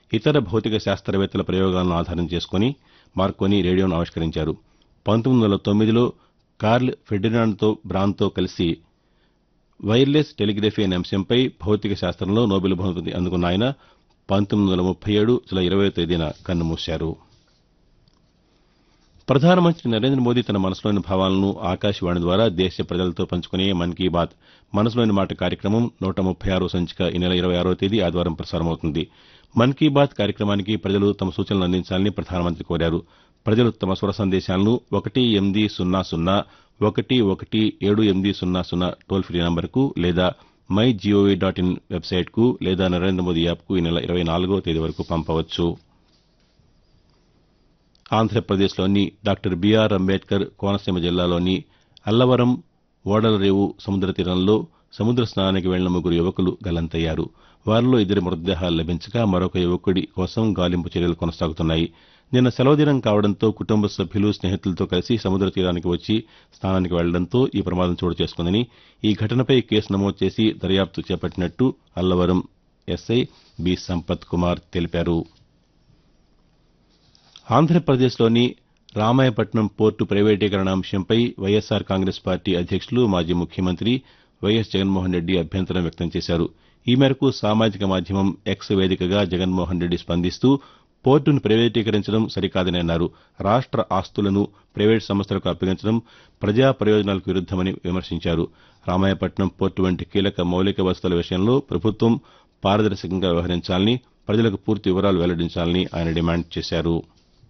ఇతర భౌతిక శాస్త్రవేత్తల ప్రయోగాలను ఆధారం చేసుకుని మార్కోని రేడియోను ఆవిష్కరించారు పంతొమ్మిది వందల తొమ్మిదిలో కార్ల్ ఫెర్డినాండ్తో బ్రాన్తో కలిసి వైర్లెస్ టెలిగ్రఫీ అనే అంశంపై భౌతిక శాస్త్రంలో నోబెల్ బహుమతి అందుకున్న ఆయన పంతొమ్మిది వందల ముప్పై ఏడు జులై ఇరవై తేదీన కన్నుమూశారు ప్రధానమంత్రి నరేంద్ర మోదీ తన మనసులోని భావాలను ఆకాశవాణి ద్వారా దేశ ప్రజలతో పంచుకునే మన్ కీ బాత్ మనసులోని మాట కార్యక్రమం నూట ముప్పై ఆరో సంచిక ఈ నెల ఇరవై ఆరో తేదీ ఆదివారం ప్రసారమవుతుంది మన్ కీ బాత్ కార్యక్రమానికి ప్రజలు తమ సూచనలు అందించాలని ప్రధానమంత్రి కోరారు ప్రజలు తమ స్వర సందేశాలను ఒకటి ఎనిమిది సున్నా సున్నా ఒకటి ఒకటి ఏడు ఎనిమిది సున్నా సున్నా టోల్ ఫ్రీ నంబర్కు లేదా మై జీఓవీ డాట్ ఇన్ వెబ్సైట్కు లేదా నరేంద్ర మోదీ యాప్కు ఈ నెల ఇరవై నాలుగో తేదీ వరకు పంపవచ్చు ఆంధ్రప్రదేశ్లోని డాక్టర్ బీఆర్ అంబేద్కర్ కోనసీమ జిల్లాలోని అల్లవరం ఓడలరేవు సముద్ర తీరంలో సముద్ర స్నానానికి వెళ్లిన ముగ్గురు యువకులు గల్లంతయ్యారు వారిలో ఇద్దరి మృతదేహాలు లభించగా మరొక యువకుడి కోసం గాలింపు చర్యలు కొనసాగుతున్నాయి నిన్న సెలవు దినం కావడంతో కుటుంబ సభ్యులు స్నేహితులతో కలిసి సముద్ర తీరానికి వచ్చి స్నానానికి వెళ్లడంతో ఈ ప్రమాదం చోటు చేసుకుందని ఈ ఘటనపై కేసు నమోదు చేసి దర్యాప్తు చేపట్టినట్టు అల్లవరం ఎస్ఐ బి సంపత్ కుమార్ తెలిపారు ఆంధ్రప్రదేశ్లోని రామాయపట్నం పోర్టు ప్రైవేటీకరణ అంశంపై వైఎస్సార్ కాంగ్రెస్ పార్టీ అధ్యక్షులు మాజీ ముఖ్యమంత్రి వైఎస్ జగన్మోహన్ రెడ్డి అభ్యంతరం వ్యక్తం చేశారు ఈ మేరకు సామాజిక మాధ్యమం ఎక్స్ వేదికగా జగన్మోహన్ రెడ్డి స్పందిస్తూ పోర్టును ప్రైవేటీకరించడం సరికాదని అన్నారు రాష్ట్ర ఆస్తులను ప్రైవేటు సంస్థలకు అప్పగించడం ప్రజా ప్రయోజనాలకు విరుద్దమని విమర్శించారు రామాయపట్నం పోర్టు వంటి కీలక మౌలిక వసతుల విషయంలో ప్రభుత్వం పారదర్శకంగా వ్యవహరించాలని ప్రజలకు పూర్తి వివరాలు వెల్లడించాలని ఆయన డిమాండ్ చేశారు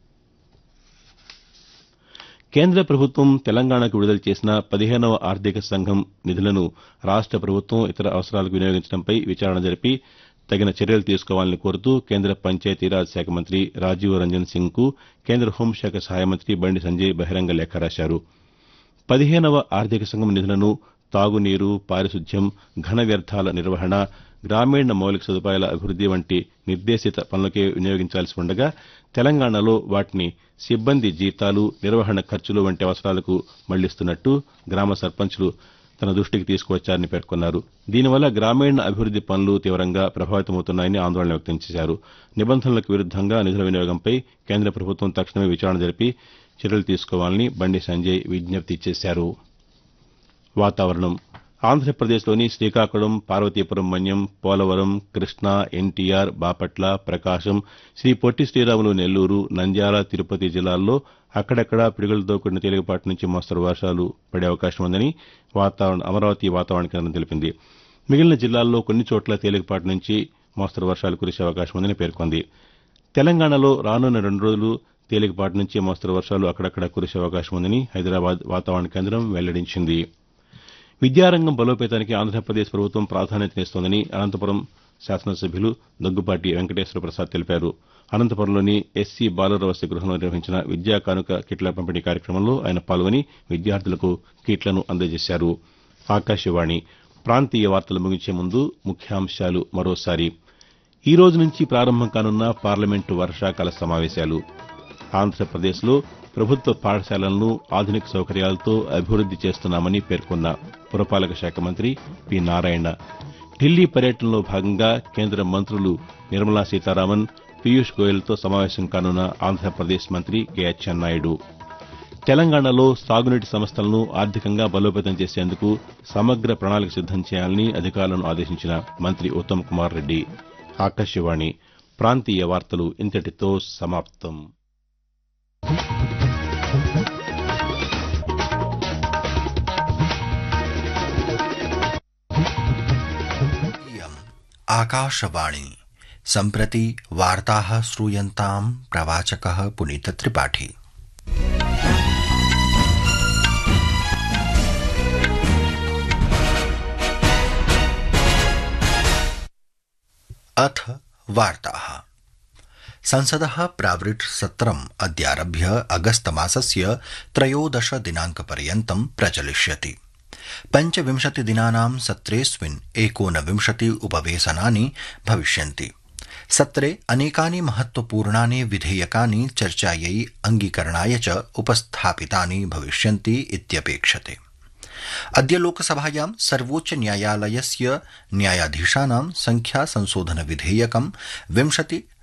కేంద్ర ప్రభుత్వం తెలంగాణకు విడుదల చేసిన పదిహేనవ ఆర్థిక సంఘం నిధులను రాష్ట ప్రభుత్వం ఇతర అవసరాలకు వినియోగించడంపై విచారణ జరిపి తగిన చర్యలు తీసుకోవాలని కోరుతూ కేంద్ర పంచాయతీరాజ్ శాఖ మంత్రి రాజీవ్ రంజన్ సింగ్ కు కేంద్ర హోంశాఖ సహాయ మంత్రి బండి సంజయ్ బహిరంగ లేఖ రాశారు పదిహేనవ ఆర్థిక సంఘం నిధులను తాగునీరు పారిశుద్ధ్యం ఘన వ్యర్థాల నిర్వహణ గ్రామీణ మౌలిక సదుపాయాల అభివృద్ది వంటి నిర్దేశిత పనులకే వినియోగించాల్సి ఉండగా తెలంగాణలో వాటిని సిబ్బంది జీతాలు నిర్వహణ ఖర్చులు వంటి అవసరాలకు మళ్లిస్తున్నట్టు గ్రామ సర్పంచ్లు తన దృష్టికి తీసుకువచ్చారని పేర్కొన్నారు దీనివల్ల గ్రామీణ అభివృద్ది పనులు తీవ్రంగా ప్రభావితమవుతున్నాయని ఆందోళన వ్యక్తం చేశారు నిబంధనలకు విరుద్దంగా నిధుల వినియోగంపై కేంద్ర ప్రభుత్వం తక్షణమే విచారణ జరిపి చర్యలు తీసుకోవాలని బండి సంజయ్ విజ్ఞప్తి చేశారు వాతావరణం ఆంధ్రప్రదేశ్లోని శ్రీకాకుళం పార్వతీపురం మన్యం పోలవరం కృష్ణా ఎన్టీఆర్ బాపట్ల ప్రకాశం శ్రీ పొట్టి శ్రీరాములు నెల్లూరు నంద్యాల తిరుపతి జిల్లాల్లో అక్కడక్కడా పిడుగులతో కూడిన తేలికపాటి నుంచి మోస్తరు వర్షాలు పడే అవకాశం ఉందని వాతావరణ అమరావతి వాతావరణ కేంద్రం తెలిపింది మిగిలిన జిల్లాల్లో కొన్ని చోట్ల తేలికపాటి నుంచి మోస్తరు వర్షాలు కురిసే అవకాశం ఉందని పేర్కొంది తెలంగాణలో రానున్న రెండు రోజులు తేలికపాటి నుంచి మోస్తరు వర్షాలు అక్కడక్కడా కురిసే అవకాశం ఉందని హైదరాబాద్ వాతావరణ కేంద్రం వెల్లడించింది విద్యారంగం బలోపేతానికి ఆంధ్రప్రదేశ్ ప్రభుత్వం ప్రాధాన్యతనిస్తోందని అనంతపురం శాసనసభ్యులు దగ్గుపాటి వెంకటేశ్వర ప్రసాద్ తెలిపారు అనంతపురంలోని ఎస్సీ బాలుర వసతి గృహంలో నిర్వహించిన విద్యా కానుక కిట్ల పంపిణీ కార్యక్రమంలో ఆయన పాల్గొని విద్యార్థులకు కిట్లను అందజేశారు ఆకాశవాణి ప్రాంతీయ వార్తలు ముగించే ముందు ముఖ్యాంశాలు మరోసారి ఈ రోజు నుంచి ప్రారంభం కానున్న పార్లమెంటు వర్షాకాల సమావేశాలు ఆంధ్రప్రదేశ్లో ప్రభుత్వ పాఠశాలలను ఆధునిక సౌకర్యాలతో అభివృద్ది చేస్తున్నామని పేర్కొన్న పురపాలక శాఖ మంత్రి పి నారాయణ ఢిల్లీ పర్యటనలో భాగంగా కేంద్ర మంత్రులు నిర్మలా సీతారామన్ పీయూష్ గోయల్తో సమావేశం కానున్న ఆంధ్రప్రదేశ్ మంత్రి కె అచ్చెన్నాయుడు తెలంగాణలో సాగునీటి సంస్థలను ఆర్థికంగా బలోపేతం చేసేందుకు సమగ్ర ప్రణాళిక సిద్దం చేయాలని అధికారులను ఆదేశించిన మంత్రి ఉత్తమ్ కుమార్ రెడ్డి ఆకాశవాణి ప్రాంతీయ వార్తలు ఇంతటితో సమాప్తం इयम् आकाशवाणी सम्प्रति वार्ताः श्रूयन्तां प्रवाचकः पुनीतत्रिपाठी अथ वार्ताः संसदः प्रावृट् सत्रम् अद्यारभ्य अगस्तमासस्य त्रयोदश दिनाङ्कपर्यन्तं प्रचलिष्यति पञ्चविंशति दिनानां सत्रेऽस्मिन् एकोनविंशति उपवेशनानि भविष्यन्ति सत्रे अनेकानि महत्वपूर्णानि विधेयकानि चर्चायै अङ्गीकरणाय च उपस्थापितानि भविष्यन्ति इत्यपेक्षते अद्य लोकसभायां सर्वोच्च न्यायालयस्य न्यायाधीशानां संख्या संशोधन विधेयकं विंशति